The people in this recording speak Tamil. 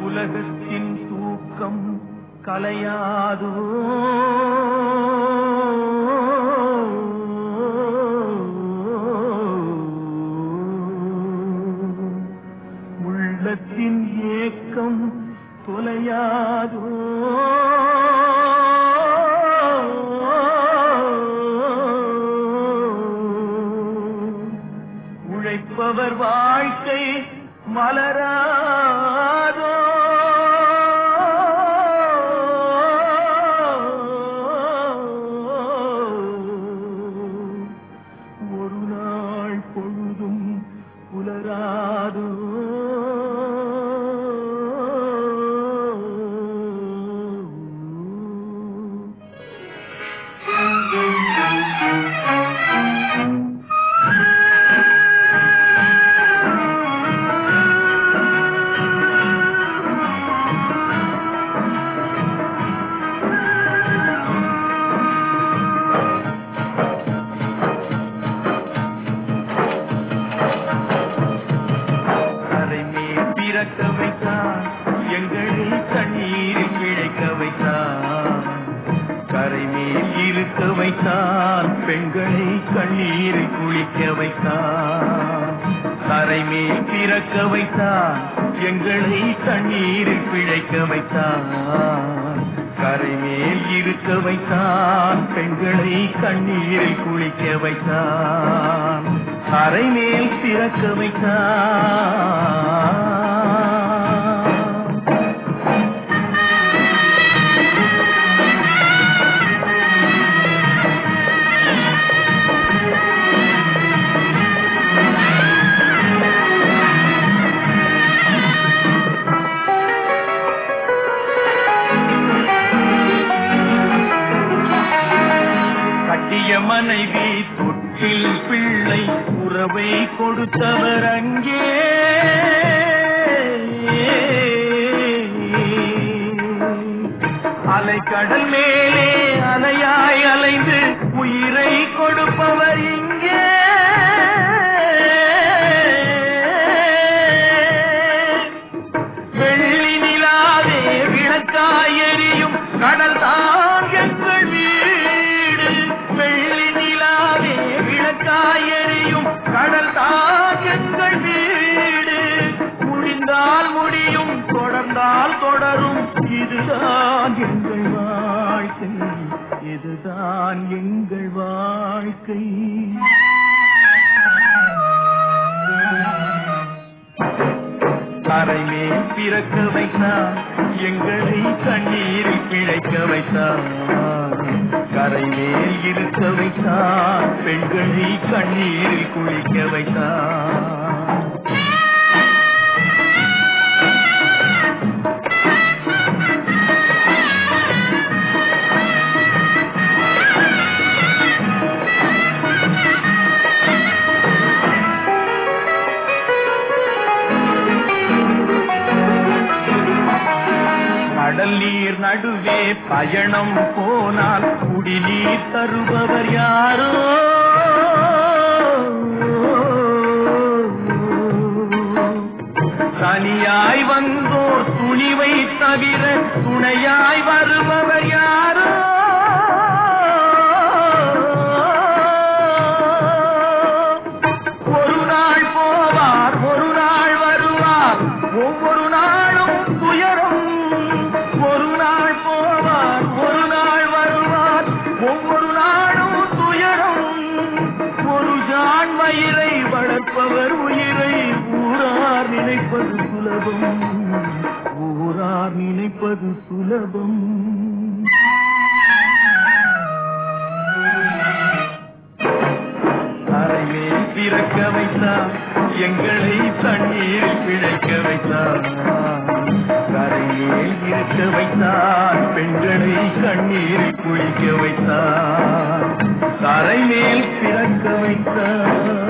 உலகத்தின் தூக்கம் கலையாதோ உள்ளத்தின் ஏக்கம் தொலையாதோ உழைப்பவர் வாழ்க்கை மலராதோ ஒரு நாள் பொழுதும் புலராதோ கரை மேல் பிறக்க வைத்தான் எங்களை கண்ணீரில் இழைக்க வைத்தான் கரை மேல் இருக்க வைத்தான் பெண்களை கண்ணீரில் குளிக்க வைத்தான் கரை மேல் பிறக்க வைத்தான் எங்களை கண்ணீரில் பிழைக்க வைத்தான் கரை மேல் இருக்க வைத்தான் பெண்களை கண்ணீரில் குளிக்க வைத்தான் அரை மேல் பிறக்க வைத்தான் கட்டிய மனைவி தொட்டில் பிள்ளை உறவை கொடுத்தவர் அங்கே அலைக்கடல் மேலே அலையாய் அலைந்து உயிரை கொடுப்பவர் இங்கே வெள்ளி நிலாவே விளக்காய் எரியும் கடல் தான் எங்கள் வீடு வெள்ளி நிலாவே விளக்காய் எரியும் கடல் தான் எங்கள் வீடு முடிந்தால் முடியும் தொடர்ந்தால் தொடரும் இதுதான் எங்கள் வாழ்க்கை இதுதான் எங்கள் வாழ்க்கை கரை மேல் பிறக்க வைத்தான் எங்களை கண்ணீரில் பிழைக்க வைத்தான் கரை மேல் இருக்க வைத்தான் பெண்களை கண்ணீரில் குளிக்க வைத்தான் கடல் நீர் நடுவே பயணம் போனால் குடிநீர் தருபவர் யாரோ தனியாய் வந்தோர் துணிவை தவிர துணையாய் வருபவர் யாரோ ஒரு நாள் போவார் ஒரு நாள் வருவார் ஒவ்வொரு நாளும் துயரம் ஒரு நாள் போவார் ஒரு நாள் வருவார் ஒவ்வொரு நாளும் துயரம் ஒரு ஜான் வயிறை வளர்ப்பவர் உயிரை ஊரார் நினைப்பது சுலபம் ஊரார் நினைப்பது சுலபம் அறையே பிறக்க வைத்தார் எங்களை தண்ணீரில் பிழைக்க வைத்தார் கரையில் இருக்க வைத்தார் பெண்களை கண்ணீரில் குளிக்க வைத்தார் கரை மேல் பிறக்க வைத்தார்